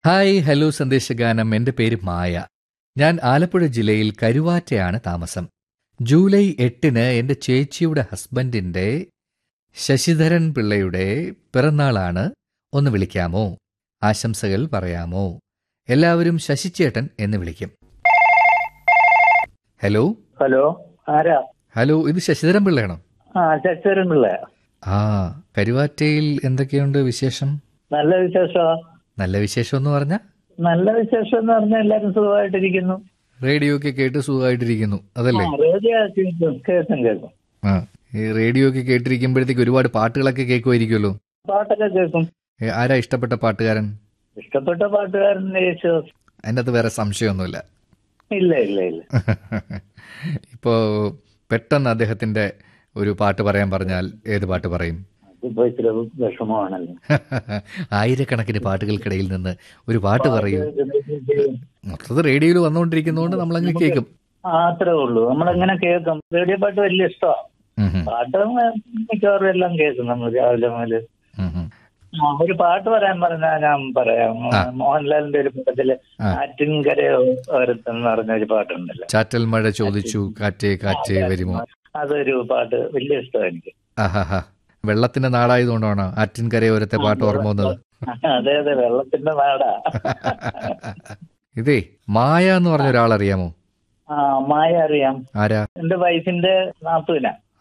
Hi hello സന്ദേശഗാനം എൻ്റെ പേര് മായ ഞാൻ ആലപ്പുഴ ജില്ലയിൽ കരുവാറ്റയാണ് താമസം ജൂലൈ എട്ടിന് എൻ്റെ ചേച്ചിയുടെ ഹസ്ബൻഡിൻ്റെ ശശിധരൻ പിള്ളയുടെ പിറന്നാളാണ് ഒന്ന് വിളിക്കാമോ ആശംസകൾ പറയാമോ എല്ലാവരും ശശിച്ചേട്ടൻ എന്ന് വിളിക്കും ഹലോ ഹലോ ആരാ ഹലോ ഇത് ശശിധരൻ പിള്ളയാണോ ആ ശശിധരൻ പിള്ള ആ കരുവാറ്റയിൽ എന്തൊക്കെയുണ്ട് വിശേഷം നല്ല വിശേഷമാ നല്ല വിശേഷം എന്ന് പറഞ്ഞാൽ നല്ല വിശേഷം എന്ന് പറഞ്ഞാൽ എല്ലാരും സുഖമായിട്ടിരിക്കുന്നു റേഡിയോ ഒക്കെ കേട്ട് സുഖമായിട്ടിരിക്കുന്നു അതല്ലേ ആ, റേഡിയോ കേൾക്കും കേൾക്കും കേൾക്കും ആ ഈ റേഡിയോ ഒക്കെ കേട്ടിരിക്കുമ്പോഴത്തേക്ക് ഒരുപാട് പാട്ടുകളൊക്കെ കേൾക്കുമായിരിക്കുമല്ലോ പാട്ടൊക്കെ കേൾക്കും ഏ, ആരാ ഇഷ്ടപ്പെട്ട പാട്ടുകാരൻ ഇഷ്ടപ്പെട്ട പാട്ടുകാരൻ യേശുദാസ് അതിൻ്റെ അകത്ത് വേറെ സംശയമൊന്നുമില്ല ഇല്ല ഇല്ല ഇല്ല ഇപ്പോൾ പെട്ടെന്ന് അദ്ദേഹത്തിൻ്റെ ഒരു പാട്ട് പറയാൻ പറഞ്ഞാൽ ഏത് പാട്ട് പറയും അതിപ്പോ ഇച്ചിരി വിഷമമാണല്ലോ ആയിരക്കണക്കിന് പാട്ടുകൾക്കിടയിൽ നിന്ന് ഒരു പാട്ട് പറയൂ മൊത്തത്തിൽ റേഡിയോയിൽ വന്നുകൊണ്ടിരിക്കുന്നതുകൊണ്ട് നമ്മളങ്ങ് കേൾക്കും ആ അത്രേ ഉള്ളൂ നമ്മളെങ്ങനെ കേൾക്കും റേഡിയോ പാട്ട് വലിയ ഇഷ്ടമാണ് ഉം ഉം. പാട്ട് മിക്കവാറും എല്ലാം കേൾക്കും നമ്മൾ രാവിലെ മുതൽ ഉം ഉം. ഒരു പാട്ട് പറയാൻ പറഞ്ഞാൽ ഞാൻ പറയാം മോഹൻലാലിന്റെ ഒരു പടത്തില് ആ. ആറ്റിൻകരയോ ഓരത്തെന്ന് പറഞ്ഞ ഒരു പാട്ടുണ്ടല്ലോ ചാറ്റൽ മഴ ചോദിച്ചു കാറ്റേ കാറ്റേ വരുമോ അതൊരു പാട്ട് വലിയ ഇഷ്ടമാണ് എനിക്ക് ആഹാ വെള്ളത്തിന്റെ നാടായതുകൊണ്ടാണ് ആറ്റിൻകരയോരത്തെ പാട്ട് ഓർമ്മ വന്നത് അതെ അതെ വെള്ളത്തിന്റെ നാടാ ഇതേ മായ എന്ന് പറഞ്ഞ ഒരാൾ അറിയാമോ ആ മായ അറിയാം ആരാ എന്റെ വൈഫിന്റെ നാത്തൂന